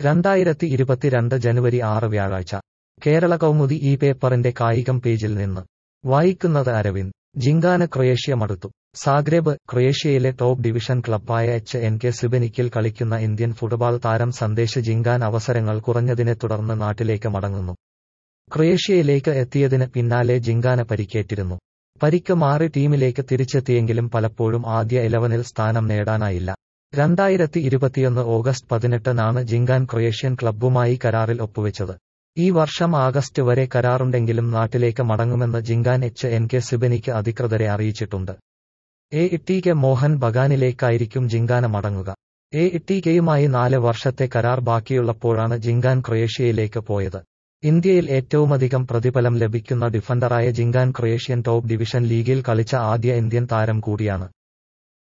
രണ്ടായിരത്തി ഇരുപത്തിരണ്ട് ജനുവരി ആറ് വ്യാഴാഴ്ച കേരള കൗമുദി ഈ പേപ്പറിന്റെ കായികം പേജിൽ നിന്ന് വായിക്കുന്നത് അരവിന്ദ് ജിങ്കാന ക്രൊയേഷ്യ മടുത്തു സാഗ്രേബ് ക്രൊയേഷ്യയിലെ ടോപ്പ് ഡിവിഷൻ ക്ലബ്ബായ എച്ച് എൻ കെ സിബനിക്കിൽ കളിക്കുന്ന ഇന്ത്യൻ ഫുട്ബോൾ താരം സന്ദേശ് ജിങ്കാൻ അവസരങ്ങൾ കുറഞ്ഞതിനെ തുടർന്ന് നാട്ടിലേക്ക് മടങ്ങുന്നു ക്രൊയേഷ്യയിലേക്ക് എത്തിയതിന് പിന്നാലെ ജിങ്കാന പരിക്കേറ്റിരുന്നു പരിക്ക് മാറി ടീമിലേക്ക് തിരിച്ചെത്തിയെങ്കിലും പലപ്പോഴും ആദ്യ ഇലവനിൽ സ്ഥാനം നേടാനായില്ല രണ്ടായിരത്തി ഇരുപത്തിയൊന്ന് ഓഗസ്റ്റ് പതിനെട്ടിനാണ് ജിങ്കാൻ ക്രൊയേഷ്യൻ ക്ലബ്ബുമായി കരാറിൽ ഒപ്പുവെച്ചത് ഈ വർഷം ആഗസ്റ്റ് വരെ കരാറുണ്ടെങ്കിലും നാട്ടിലേക്ക് മടങ്ങുമെന്ന് Jhingan H N K Sibenik അധികൃതരെ അറിയിച്ചിട്ടുണ്ട് എ ടി കെ മോഹൻ ബഗാനിലേക്കായിരിക്കും ജിങ്കാന മടങ്ങുക എ ടി കെയുമായി നാല് വർഷത്തെ കരാർ ബാക്കിയുള്ളപ്പോഴാണ് ജിങ്കാൻ ക്രൊയേഷ്യയിലേക്ക് പോയത് ഇന്ത്യയിൽ ഏറ്റവുമധികം പ്രതിഫലം ലഭിക്കുന്ന ഡിഫൻഡറായ ജിങ്കാൻ ക്രൊയേഷ്യൻ ടോപ്പ് ഡിവിഷൻ ലീഗിൽ കളിച്ച ആദ്യ ഇന്ത്യൻ താരം കൂടിയാണ്